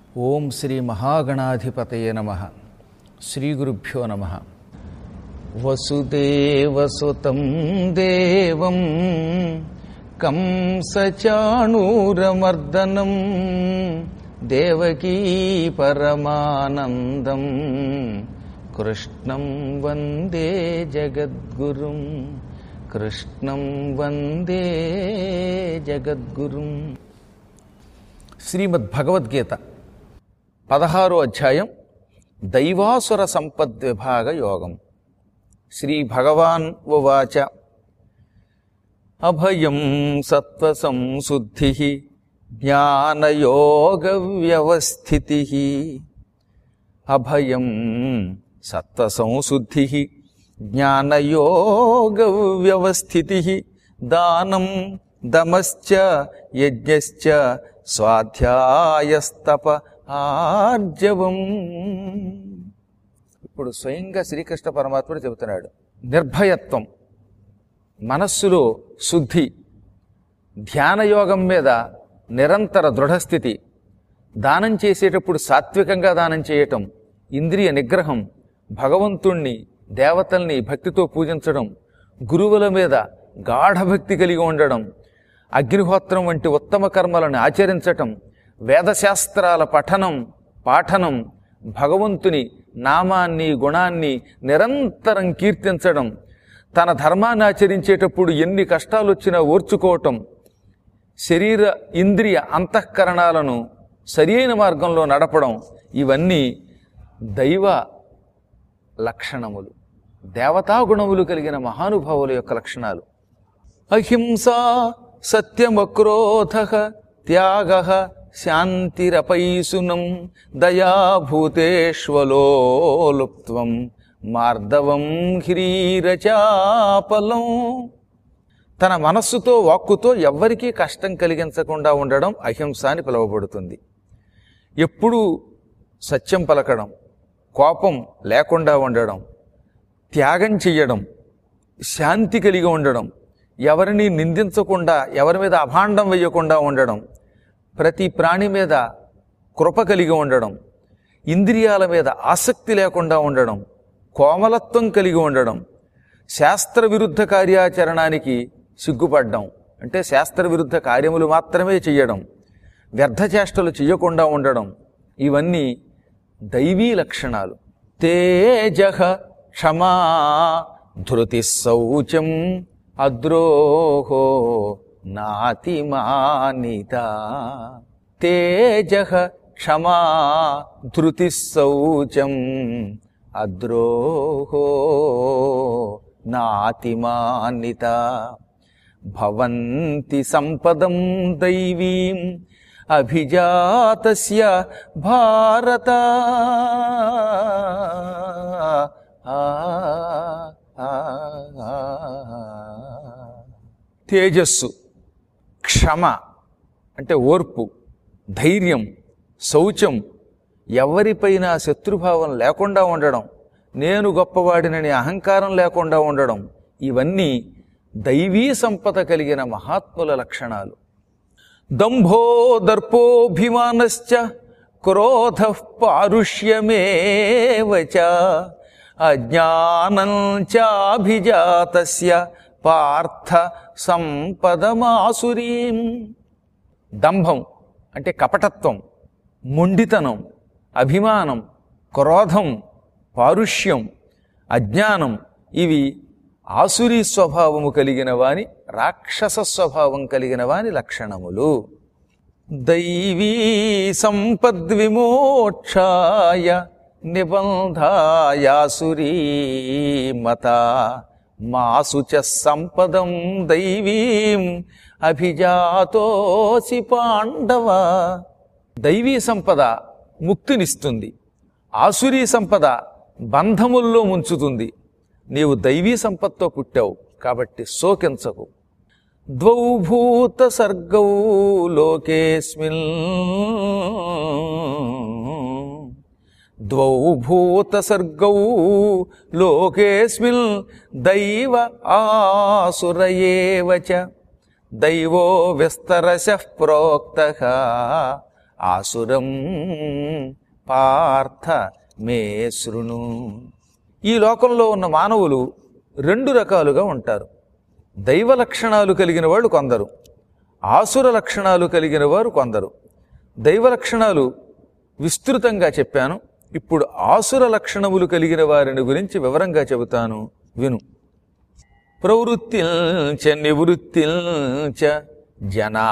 ఓం శ్రీ మహాగణాధిపతయ నమ శ్రీ గురుభ్యో నమ వసుదేవసుతం దేవం కంసచాణూరమర్దనం దేవకీ పరమానందం కృష్ణం వందే జగద్గురుం కృష్ణం వందే జగద్గురుం శ్రీమద్ భగవద్గీత పదహారో అధ్యాయం దైవాసుర సంపద్విభాగ యోగం శ్రీ భగవాన్ ఉవాచ అభయం సత్వసంశుద్ధి జ్ఞానయోగ వ్యవస్థితి అభయం సత్వసంశుద్ధి జ్ఞానయోగ వ్యవస్థితి దానం దమశ్చ యజ్ఞశ్చ స్వాధ్యాయస్తప ఆర్జవం ఇప్పుడు స్వయంగా శ్రీకృష్ణ పరమాత్ముడు చెబుతున్నాడు నిర్భయత్వం మనస్సులో శుద్ధి ధ్యానయోగం మీద నిరంతర దృఢస్థితి దానం చేసేటప్పుడు సాత్వికంగా దానం చేయటం ఇంద్రియ నిగ్రహం భగవంతుణ్ణి దేవతల్ని భక్తితో పూజించడం గురువుల మీద గాఢభక్తి కలిగి ఉండడం అగ్నిహోత్రం వంటి ఉత్తమ కర్మలను ఆచరించటం వేదశాస్త్రాల పఠనం పాఠనం భగవంతుని నామాన్ని గుణాన్ని నిరంతరం కీర్తించడం తన ధర్మాన్ని ఆచరించేటప్పుడు ఎన్ని కష్టాలు వచ్చినా ఓర్చుకోవటం శరీర ఇంద్రియ అంతఃకరణాలను సరియైన మార్గంలో నడపడం ఇవన్నీ దైవ లక్షణములు దేవతా గుణములు కలిగిన మహానుభావుల యొక్క లక్షణాలు అహింస సత్యమక్రోధ త్యాగ శాంతిరపైసునం దయాభూతేష్వలోలుప్త్వం మార్దవం హ్రీరచాపలం తన మనస్సుతో వాక్కుతో ఎవ్వరికీ కష్టం కలిగించకుండా ఉండడం అహింస అని పిలువబడుతుంది ఎప్పుడూ సత్యం పలకడం కోపం లేకుండా ఉండడం త్యాగం చెయ్యడం శాంతి కలిగి ఉండడం ఎవరిని నిందించకుండా ఎవరి మీద అభాండం వేయకుండా ఉండడం ప్రతి ప్రాణి మీద కృప కలిగి ఉండడం ఇంద్రియాల మీద ఆసక్తి లేకుండా ఉండడం కోమలత్వం కలిగి ఉండడం శాస్త్ర విరుద్ధ కార్యాచరణానికి సిగ్గుపడ్డం అంటే శాస్త్ర విరుద్ధ కార్యములు మాత్రమే చెయ్యడం వ్యర్థచేష్టలు చెయ్యకుండా ఉండడం ఇవన్నీ దైవీ లక్షణాలు తేజ క్షమా ధృతి శౌచం అద్రోహో నాతిమానిత తేజ క్షమా ధృతి శౌచం అద్రోహో నాతిమానిత భవంతి సంపదం దైవీం అభిజాతస్య భారత ఆ, ఆ, ఆ. తేజస్సు క్షమ అంటే ఓర్పు ధైర్యం శౌచం ఎవరిపైన శత్రుభావం లేకుండా ఉండడం నేను గొప్పవాడినని అహంకారం లేకుండా ఉండడం ఇవన్నీ దైవీ సంపద కలిగిన మహాత్ముల లక్షణాలు దంభో దర్పోభిమానశ్చ క్రోధ పారుష్యమేవ చ అజ్ఞానం చాభిజాతస్య పార్థ సంపదమాసురీం దంభం అంటే కపటత్వం మొండితనం అభిమానం క్రోధం పారుష్యం అజ్ఞానం ఇవి ఆసురీ స్వభావము కలిగిన వాని రాక్షస స్వభావం కలిగిన వాని లక్షణములు దైవీ సంపద్విమోక్షాయ నిబంధాయాసురీ మత మాసు చ సంపదం దైవీం అభిజాతోసి పాండవ దైవీ సంపద ముక్తినిస్తుంది ఆసురీ సంపద బంధముల్లో ముంచుతుంది నీవు దైవీ సంపత్తో పుట్టావు కాబట్టి శోకించకు ద్వౌ భూత సర్గౌ లోకేస్మిన్ ద్వౌ భూత సర్గౌ లోకేస్మిన్ దైవ ఆసురయేవ చ దైవో విస్తరశ ప్రోక్త ఆసురం పార్థ మే శృణు ఈ లోకంలో ఉన్న మానవులు రెండు రకాలుగా ఉంటారు దైవ లక్షణాలు కలిగిన వాళ్ళు కొందరు ఆసుర లక్షణాలు కలిగిన వారు కొందరు దైవ లక్షణాలు విస్తృతంగా చెప్పాను ఇప్పుడు ఆసుర లక్షణములు కలిగిన వారిని గురించి వివరంగా చెబుతాను విను ప్రవృత్తిల్చ నివృత్తిల్చ జనా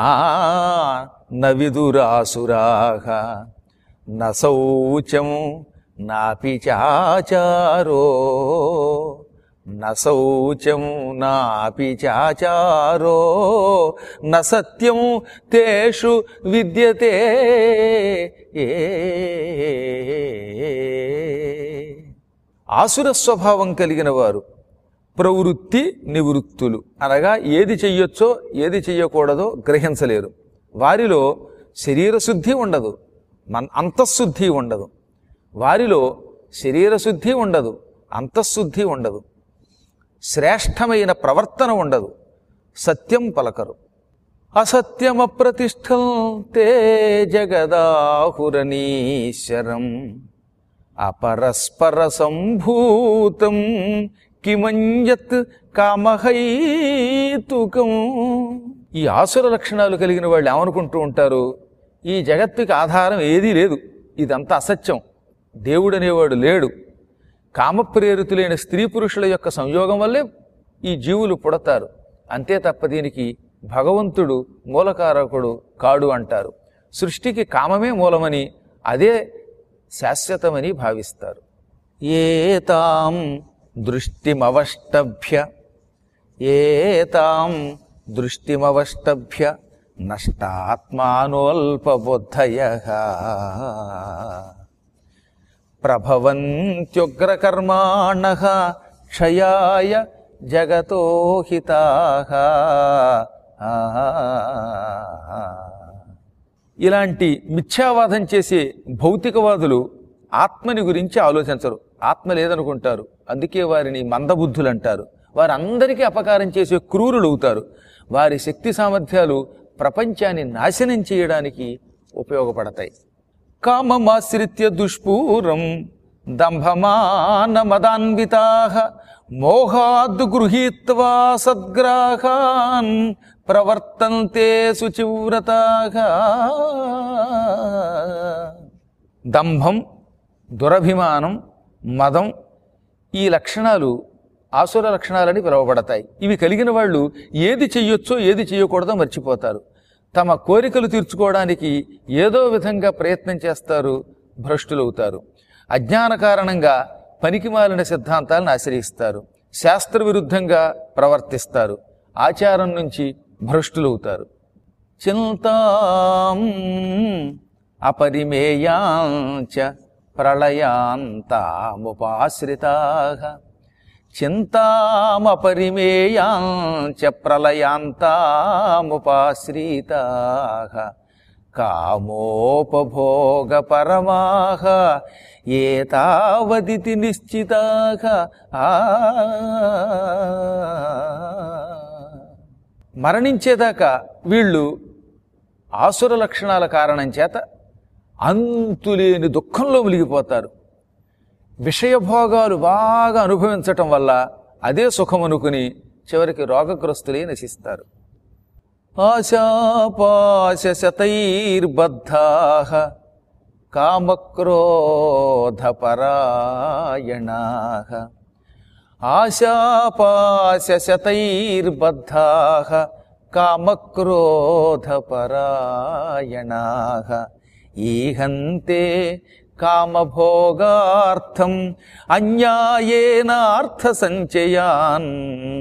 నవిదురాసురాహ నశౌచం నాపి చాచారో నశౌచం నాపి చాచారో నసత్యం తేషు విద్యతే ఆసుర స్వభావం కలిగిన వారు ప్రవృత్తి నివృత్తులు అనగా ఏది చెయ్యొచ్చో ఏది చెయ్యకూడదో గ్రహించలేరు వారిలో శరీర శుద్ధి ఉండదు మన అంతఃశుద్ధి ఉండదు వారిలో శరీర శుద్ధి ఉండదు అంతఃశుద్ధి ఉండదు శ్రేష్టమైన ప్రవర్తన ఉండదు సత్యం పలకరు అసత్యమప్రతిష్టం తే జగదాహురనీశ్వరం అపరస్పర సంభూతం కిమంజత్ కామహైతుకం ఈ ఆసుర లక్షణాలు కలిగిన వాళ్ళు ఏమనుకుంటూ ఉంటారు ఈ జగత్తుకి ఆధారం ఏదీ లేదు ఇదంతా అసత్యం దేవుడనేవాడు లేడు కామప్రేరితులైన స్త్రీ పురుషుల యొక్క సంయోగం వల్లే ఈ జీవులు పుడతారు అంతే తప్ప దీనికి భగవంతుడు మూలకారకుడు కాడు అంటారు సృష్టికి కామమే మూలమని అదే శాశ్వతమని భావిస్తారు ఏతాం దృష్టిమవష్టభ్య ఏతాం దృష్టిమవష్టభ్య నష్టాత్మానోల్పబుద్ధయ ప్రభవంత్యుగ్రకర్మాణ క్షయాయ జగతో హితా ఇలాంటి మిథ్యావాదం చేసే భౌతికవాదులు ఆత్మని గురించి ఆలోచించరు ఆత్మ లేదనుకుంటారు అందుకే వారిని మందబుద్ధులు అంటారు వారందరికీ అపకారం చేసే క్రూరులు అవుతారు వారి శక్తి సామర్థ్యాలు ప్రపంచాన్ని నాశనం చేయడానికి ఉపయోగపడతాయి కామమాశ్రిత్య దుష్పూరం దంభమానమదాన్వితా మోహాద్ గృహీత్వా సద్గ్రాహాన్ ప్రవర్తంతే శుచివ్రతాగా దంభం దురభిమానం మదం ఈ లక్షణాలు ఆసుర లక్షణాలని పిలువబడతాయి ఇవి కలిగిన వాళ్ళు ఏది చెయ్యొచ్చో ఏది చెయ్యకూడదో మర్చిపోతారు తమ కోరికలు తీర్చుకోవడానికి ఏదో విధంగా ప్రయత్నం చేస్తారు భ్రష్టులవుతారు అజ్ఞాన కారణంగా పనికిమాలిన సిద్ధాంతాలను ఆశ్రయిస్తారు శాస్త్ర విరుద్ధంగా ప్రవర్తిస్తారు ఆచారం నుంచి భ్రష్టులవుతారు చింతాం అపరిమేయాంచ ప్రళయాంతాముపాశ్రితా చింతామపరిమేయాంచ ప్రళయాంతాముపాశ్రితా కామోపభోగ పరమాహ ఏతావదితి నిశ్చితాః ఆ మరణించేదాకా వీళ్ళు ఆసుర లక్షణాల కారణం చేత అంతులేని దుఃఖంలో మునిగిపోతారు విషయభోగాలు బాగా అనుభవించటం వల్ల అదే సుఖం అనుకుని చివరికి రోగగ్రస్తులే నశిస్తారు ఆశాపాశతైర్బద్ధా కామక్రోధపరాయణా ఆశాపాశతైర్బద్ధా కామక్రోధపరాయణా ఈహంతే కామభోగార్థం అన్యాయేనార్థ సంచయాన్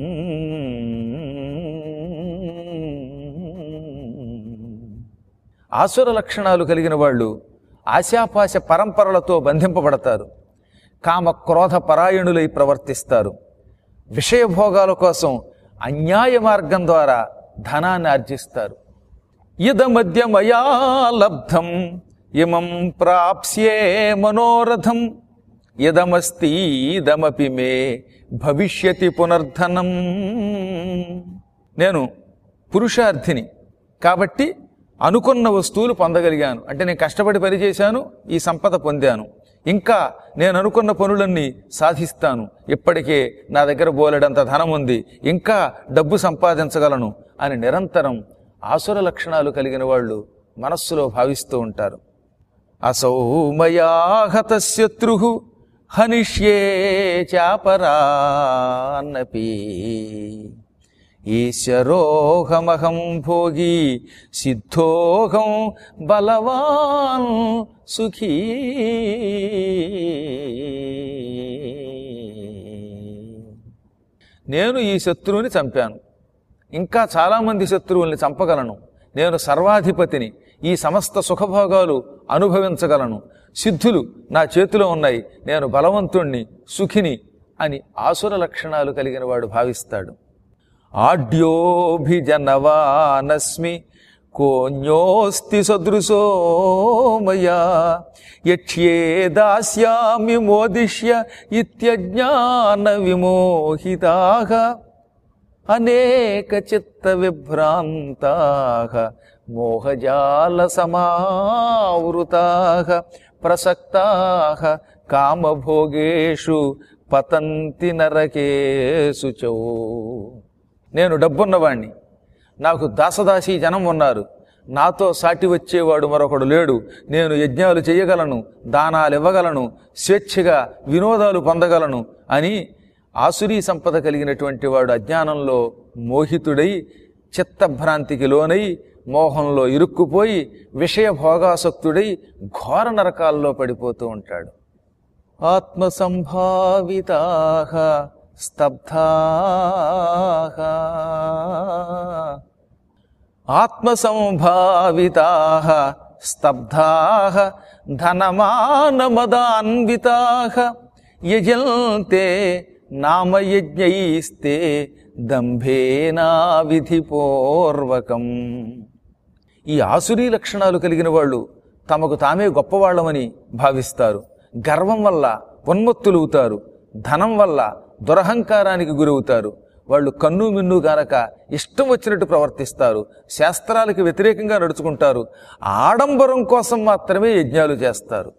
ఆసుర లక్షణాలు కలిగిన వాళ్ళు ఆశాపాశ పరంపరలతో బంధింపబడతారు కామ క్రోధ పరాయణులై ప్రవర్తిస్తారు విషయభోగాల కోసం అన్యాయ మార్గం ద్వారా ధనాన్ని ఆర్జిస్తారు ఇదమద్య మయా లబ్ధం ఇమం ప్రాప్స్యే మనోరథం ఇదమస్తి ఇదమపి మే భవిష్యతి పునర్ధనం నేను పురుషార్థిని కాబట్టి అనుకున్న వస్తువులు పొందగలిగాను అంటే నేను కష్టపడి పని చేశాను ఈ సంపద పొందాను ఇంకా నేను అనుకున్న పనులన్నీ సాధిస్తాను ఇప్పటికే నా దగ్గర బోలెడంత ధనం ఉంది ఇంకా డబ్బు సంపాదించగలను అని నిరంతరం ఆసుర లక్షణాలు కలిగిన వాళ్ళు మనస్సులో భావిస్తూ ఉంటారు అసౌ మయా హతశత్రు హనిష్యే చాపరాన్నపి ఈశ్వరోహమహం భోగి సిద్ధోహం బలవాన్ సుఖీ నేను ఈ శత్రువుని చంపాను ఇంకా చాలామంది శత్రువుల్ని చంపగలను నేను సర్వాధిపతిని ఈ సమస్త సుఖభోగాలు అనుభవించగలను సిద్ధులు నా చేతిలో ఉన్నాయి నేను బలవంతుణ్ణి సుఖిని అని ఆసుర లక్షణాలు కలిగిన వాడు భావిస్తాడు ఆడ్యోభిజనవానస్మి కోన్యోస్తి సదృశో మయా యక్ష్యే దాస్యామి మోదిష్య ఇత్యజ్ఞాన విమోహితాః అనేక చిత్త విభ్రాంతా మోహజాల సమావృతా ప్రసక్తా కామభోగేషు పతంతి నరకేషు చౌ నేను డబ్బున్నవాణ్ణి నాకు దాసదాసి జనం ఉన్నారు నాతో సాటి వచ్చేవాడు మరొకడు లేడు నేను యజ్ఞాలు చేయగలను దానాలు ఇవ్వగలను స్వేచ్ఛగా వినోదాలు పొందగలను అని ఆసురీ సంపద కలిగినటువంటి వాడు అజ్ఞానంలో మోహితుడై చిత్తభ్రాంతికి లోనై మోహంలో ఇరుక్కుపోయి విషయ భోగాసక్తుడై ఘోర నరకాల్లో పడిపోతూ ఉంటాడు ఆత్మసంభావితా స్తబ్ధా ఆత్మసంభావితా స్తబ్ధా ధనమానమదాన్వితా యజంతే నామయజ్ఞైస్తే దంభేనా విధిపూర్వకం ఈ ఆసురీ లక్షణాలు కలిగిన వాళ్ళు తమకు తామే గొప్పవాళ్ళమని భావిస్తారు గర్వం వల్ల ఉన్మత్తులవుతారు ధనం వల్ల దురహంకారానికి గురవుతారు వాళ్ళు కన్ను మిన్ను గానక ఇష్టం వచ్చినట్టు ప్రవర్తిస్తారు శాస్త్రాలకు వ్యతిరేకంగా నడుచుకుంటారు ఆడంబరం కోసం మాత్రమే యజ్ఞాలు చేస్తారు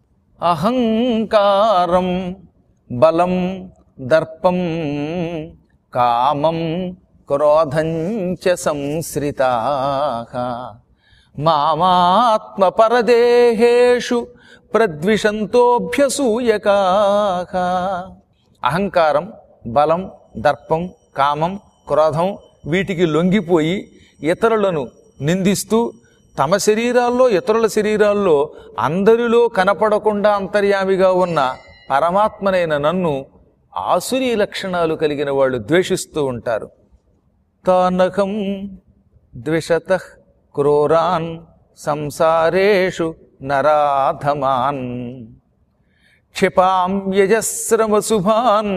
అహంకారం బలం దర్పం కామం క్రోధంచ సంశ్రితా మామాత్మపరదేహేషు ప్రద్విషంతోభ్యసూయకా అహంకారం బలం దర్పం కామం క్రోధం వీటికి లొంగిపోయి ఇతరులను నిందిస్తూ తమ శరీరాల్లో ఇతరుల శరీరాల్లో అందరిలో కనపడకుండా అంతర్యామిగా ఉన్న పరమాత్మనైన నన్ను ఆసురీ లక్షణాలు కలిగిన వాళ్ళు ద్వేషిస్తూ ఉంటారు తానకం ద్విషత క్రూరాన్ సంసారేషు నరాధమాన్ క్షిపామ్యజస్రమశుభాన్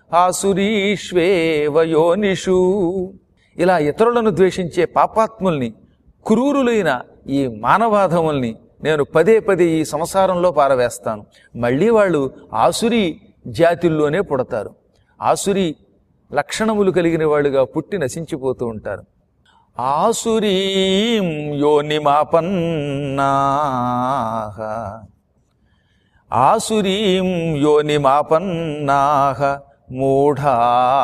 ఆసురీష్వేవయోనిషు ఇలా ఇతరులను ద్వేషించే పాపాత్ముల్ని క్రూరులైన ఈ మానవాధముల్ని నేను పదే పదే ఈ సంసారంలో పారవేస్తాను మళ్ళీ వాళ్ళు ఆసురి జాతుల్లోనే పుడతారు ఆసురి లక్షణములు కలిగిన వాళ్ళుగా పుట్టి నశించిపోతూ ఉంటారు ఆసురీం యోనిమాపన్నా ఆసురీం యోనిమాపన్నా మూఢా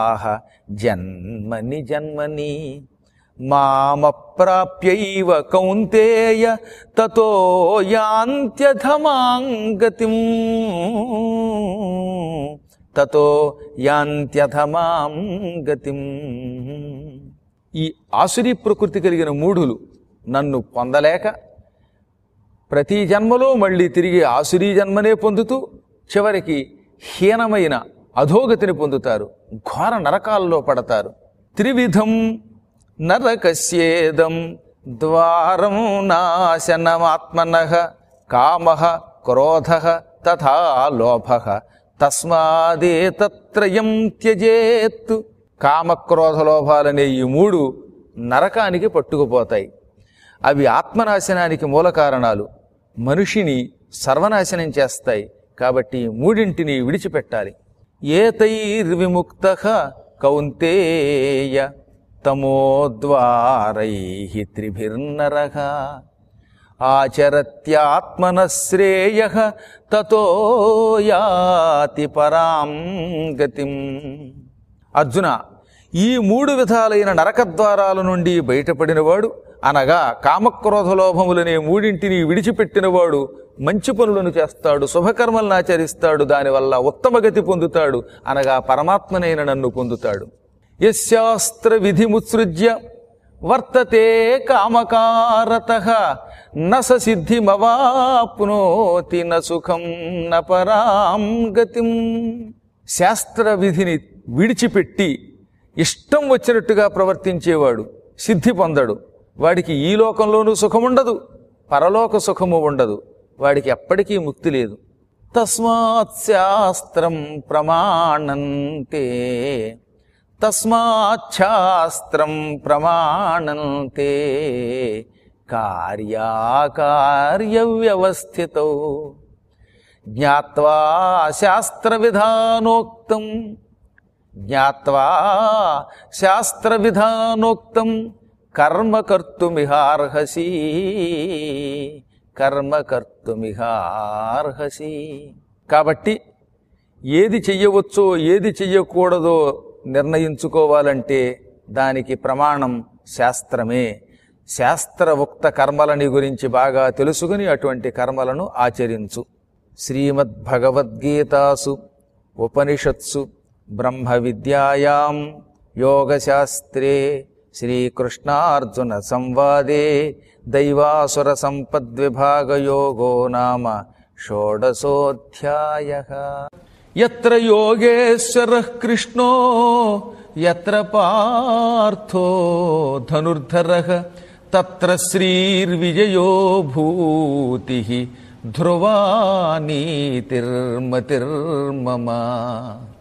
జన్మని జన్మని మామప్రాప్యైవ కౌంతేయ తతో యాంత్యధమాంగతిం తతో యాంత్యధమాం గతిం ఈ ఆసురీ ప్రకృతి కలిగిన మూఢులు నన్ను పొందలేక ప్రతి జన్మలో మళ్ళీ తిరిగి ఆసురీ జన్మనే పొందుతూ చివరికి హీనమైన అధోగతిని పొందుతారు ఘోర నరకాల్లో పడతారు త్రివిధం నరకస్యేదం ద్వారం నాశనమాత్మన కామ క్రోధ తథా లోభ తస్మాదేతత్రయం త్యజేత్ కామక్రోధ లోభాలనే ఈ మూడు నరకానికి పట్టుకుపోతాయి అవి ఆత్మనాశనానికి మూల కారణాలు మనిషిని సర్వనాశనం చేస్తాయి కాబట్టి ఈ మూడింటిని విడిచిపెట్టాలి ఏతైర్విముక్త కౌంతేయ తమోద్వారై త్రిభిర్నరః ఆచరత్యాత్మన శ్రేయ తతో యాతి పరాం గతిం అర్జున ఈ మూడు విధాలైన నరకద్వారాల నుండి బయటపడినవాడు అనగా కామక్రోధ లోభములనే మూడింటిని విడిచిపెట్టినవాడు మంచి పనులను చేస్తాడు శుభకర్మలను ఆచరిస్తాడు దానివల్ల ఉత్తమ గతి పొందుతాడు అనగా పరమాత్మనైన నన్ను పొందుతాడు యశాస్త్ర విధిముత్సృజ్య వర్తతే కామకారత న స సిద్ధిమవాప్నోతి న సుఖం న పరాం గతిం శాస్త్ర విధిని విడిచిపెట్టి ఇష్టం వచ్చినట్టుగా ప్రవర్తించేవాడు సిద్ధి పొందడు వాడికి ఈ లోకంలోనూ సుఖముండదు పరలోక సుఖము ఉండదు వాడికి ఎప్పటికీ ముక్తి లేదు తస్మాత్ శాస్త్రం ప్రమాణంతే తస్మాచ్ఛాస్త్రం ప్రమాణంతే కార్యాకార్య వ్యవస్థితౌ జ్ఞాత్వా శాస్త్ర విధానోక్తం జ్ఞాత్వా శాస్త్ర విధానోక్తం కర్మ కర్తుమిహార్హసి కర్మ కర్తుమిహార్హసి కాబట్టి ఏది చెయ్యవచ్చో ఏది చెయ్యకూడదో నిర్ణయించుకోవాలంటే దానికి ప్రమాణం శాస్త్రమే శాస్త్రవుక్త కర్మలని గురించి బాగా తెలుసుకుని అటువంటి కర్మలను ఆచరించు శ్రీమద్భగవద్గీతాసు ఉపనిషత్సు బ్రహ్మ విద్యాయాం యోగశాస్త్రే శ్రీకృష్ణార్జున సంవాదే దైవాసుర సంపద్విభాగయోగో నామ షోడశోధ్యాయ ఎత్ర యోగేశ్వర కృష్ణో ఎత్ర పార్థో ధనుర్ధర తత్ర శ్రీర్విజయో భూతి ధ్రువా నీతిర్మతిర్మమ